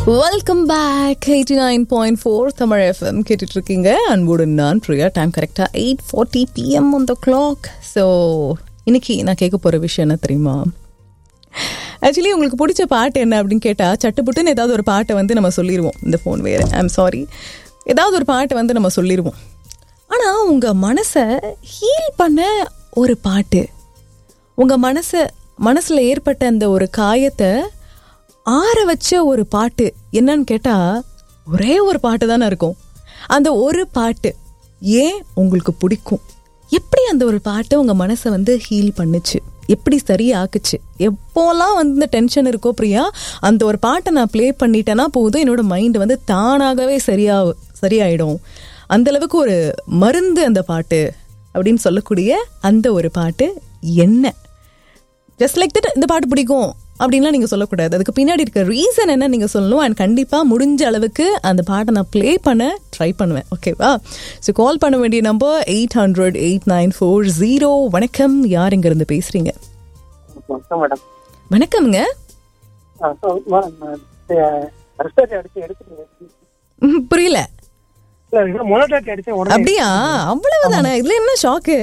Welcome back eighty nine point four Tamil FM கேட்டுட்டு இருக்கீங்க அன்புடன் நான் பிரியா டைம் கரெக்டாக eight forty PM on the clock so இன்னைக்கு நான் கேட்க போகிற விஷயம் என்ன தெரியுமா ஆக்சுவலி உங்களுக்கு பிடிச்ச பாட்டு என்ன அப்படின்னு கேட்டால் சட்டுப்புட்டுன்னு ஏதாவது ஒரு பாட்டை வந்து நம்ம சொல்லிடுவோம் இந்த ஃபோன் வேறு ஐம் சாரி ஏதாவது ஒரு பாட்டை வந்து நம்ம சொல்லிடுவோம் ஆனால் உங்கள் மனசை ஹீல் பண்ண ஒரு பாட்டு உங்கள் மனசை மனசில் ஏற்பட்ட அந்த ஒரு காயத்தை ஆற வச்ச ஒரு பாட்டு என்னன்னு கேட்டால் ஒரே ஒரு பாட்டு தானே இருக்கும் அந்த ஒரு பாட்டு ஏன் உங்களுக்கு பிடிக்கும் எப்படி அந்த ஒரு பாட்டு உங்கள் மனசை வந்து ஹீல் பண்ணுச்சு எப்படி சரியாக்குச்சு எப்போல்லாம் வந்து இந்த டென்ஷன் இருக்கோ பிரியா அந்த ஒரு பாட்டை நான் ப்ளே பண்ணிட்டேன்னா போதும் என்னோட மைண்ட் வந்து தானாகவே சரியா சரியாயிடும் அந்த அளவுக்கு ஒரு மருந்து அந்த பாட்டு அப்படின்னு சொல்லக்கூடிய அந்த ஒரு பாட்டு என்ன ஜஸ்ட் லைக் தட் இந்த பாட்டு பிடிக்கும் அப்படின்லாம் நீங்கள் சொல்லக்கூடாது அதுக்கு பின்னாடி இருக்க ரீசன் என்ன நீங்கள் சொல்லணும் அண்ட் கண்டிப்பாக முடிஞ்ச அளவுக்கு அந்த பாட்டை நான் ப்ளே பண்ண ட்ரை பண்ணுவேன் ஓகேவா ஸோ கால் பண்ண வேண்டிய number eight hundred eight nine four zero வணக்கம் யார் இங்கேருந்து பேசுகிறீங்க வணக்கம் மேடம் வணக்கம்ங்க ஆ, so, மேடம், நான் அஹ், ரெஸ்டாரண்ட் அடிச்சு எடுத்துட்டீங்க ம், புரியல இல்ல இன்னும் மொனடாட்டி அடிச்சேன் உடனே அப்படியா அவ்வளவுதானே இதுல என்ன ஷாக்கு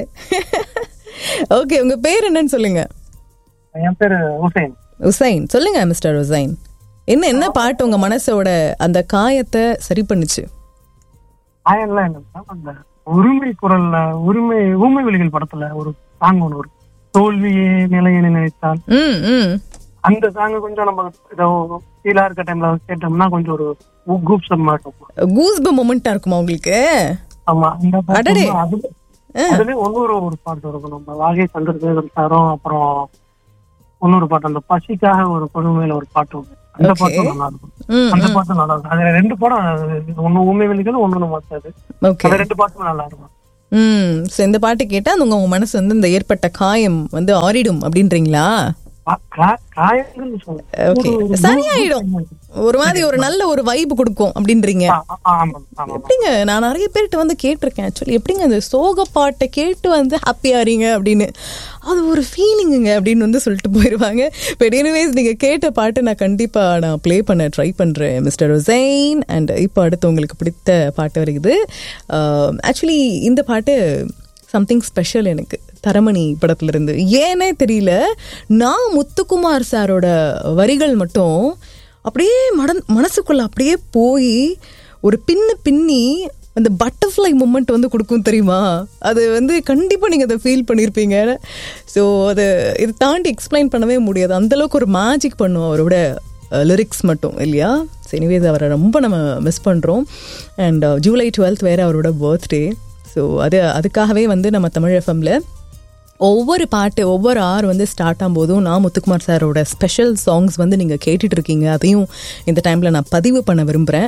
ஓகே உங்க பேர் என்னன்னு சொல்லுங்க என் பேரு ஹுசைன் உசைன் சொல்லுங்க மிஸ்டர் உசைன் என்ன என்ன பாட்டு உங்க மனசோட அந்த காயத்தை சரி பண்ணுச்சு ஆயன்லாம் என்ன மேடம், அந்த உரிமை குரல்ல உரிமை ஊமை விழிகள் படத்துல ஒரு சாங் ஒன்று வரும் தோல்வியே நிலையை நினைத்தால் ம் ம் அந்த சாங் கொஞ்சம் நம்ம ஏதோ ஃபீலா இருக்க டைம்ல கேட்டோம்னா கொஞ்சம் ஒரு கூப்ஸ் மாட்டோம் கூஸ்ப மொமெண்டா இருக்குமா உங்களுக்கு ஆமா அந்த பாட்டு அடடே. வந்து அது- அதுலயே ஒன்னொரு ஒரு பாட்டு இருக்கும் நம்ம வாகை சந்திரசேகர் சாரும் அப்புறம் இன்னொரு பாட்டு அந்த பசிக்காக ஒரு பொறுமையில ஒரு பாட்டு உண்டு. அந்த Okay. பாட்டும் நல்லா இருக்கும் ம் அந்த பாட்டும் நல்லா இருக்கும் அதுல ரெண்டு படம் ஒண்ணு ஊமை வெளிகள் ஒண்ணு மாத்தாது ஓகே அந்த ரெண்டு பாட்டுமே நல்லா இருக்கும் ம் ஸோ இந்த பாட்டு கேட்டா அந்த உங்க உங்க மனசு வந்து இந்த ஏற்பட்ட காயம் வந்து ஆறிடும் அப்படின்றீங்களா கா- கா- காயங்கள்னு சொல்லுவேன். ஓகே ஒரு- ஒரு சரியாயிடும் ஒரு மாதிரி ஒரு நல்ல ஒரு வைப் கொடுக்கும் அப்படின்றீங்க ஆ, ஆ, ஆமா ஆமா எப்படிங்க நான் நிறைய பேர்கிட்ட வந்து கேட்டிருக்கேன் ஆக்சுவலி எப்படிங்க அந்த சோக பாட்டை கேட்டு வந்து ஹாப்பியாறீங்க அப்படின்னு அது ஒரு ஃபீலிங்குங்க அப்படின்னு வந்து சொல்லிட்டு போயிடுவாங்க பட் எனிவேஸ் நீங்கள் கேட்ட பாட்டு நான் கண்டிப்பாக நான் ப்ளே பண்ண ட்ரை பண்ணுறேன் மிஸ்டர் ஹுசைன் அண்ட் இப்போ அடுத்து உங்களுக்கு பிடித்த பாட்டு வருகிறது ஆக்சுவலி இந்த பாட்டு சம்திங் ஸ்பெஷல் எனக்கு தரமணி படத்துல இருந்து ஏனே தெரியல நான் முத்துக்குமார் சாரோட வரிகள் மட்டும் அப்படியே மடன் மனசுக்குள்ள அப்படியே போய் ஒரு பின்னு பின்னி அந்த பட்டர்ஃப்ளை மூமெண்ட் வந்து கொடுக்கும் தெரியுமா அது வந்து கண்டிப்பாக நீங்கள் அதை ஃபீல் பண்ணியிருப்பீங்க ஸோ அது இதை தாண்டி எக்ஸ்பிளைன் பண்ணவே முடியாது அந்தளவுக்கு ஒரு மேஜிக் பண்ணும் அவரோட லிரிக்ஸ் மட்டும் இல்லையா எனிவேஸ் அவரை ரொம்ப நம்ம மிஸ் பண்ணுறோம் அண்ட் ஜூலை டுவெல்த் வேறு அவரோட பர்த்டே ஸோ அது அதுக்காகவே வந்து நம்ம தமிழ் எஃப்எம்ல ஒவ்வொரு பாட்டு ஒவ்வொரு ஆர் வந்து ஸ்டார்ட் ஆகும்போதும் நான் முத்துக்குமார் சாரோட ஸ்பெஷல் சாங்ஸ் வந்து நீங்கள் கேட்டுட்டு இருக்கீங்க அதையும் இந்த டைமில் நான் பதிவு பண்ண விரும்புகிறேன்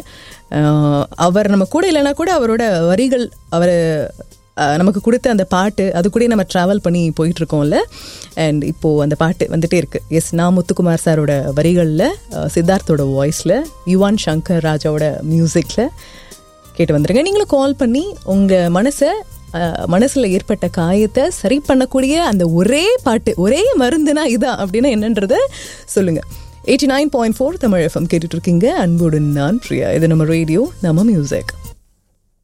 அவர் நம்ம கூட இல்லைனா கூட அவரோட வரிகள் அவர் நமக்கு கொடுத்த அந்த பாட்டு அது கூட நம்ம ட்ராவல் பண்ணி போயிட்டு இருக்கோம்ல அண்ட் இப்போது அந்த பாட்டு வந்துட்டே இருக்கு எஸ் நான் முத்துக்குமார் சாரோட வரிகளில் சித்தார்த்தோட வாய்ஸில் யுவான் சங்கர் ராஜாவோட மியூசிக்கில் கேட்டு வந்துருங்க நீங்களும் கால் பண்ணி உங்கள் மனசை மனசில் ஏற்பட்ட காயத்தை சரி பண்ணக்கூடிய அந்த ஒரே பாட்டு ஒரே மருந்துனா இதான் அப்படின்னா என்னன்றத சொல்லுங்கள் eighty nine point four Tamil FM கேட்டுட்டு இருக்கீங்க அன்புடன் நான் பிரியா இது நம்ம ரேடியோ நம்ம மியூசிக்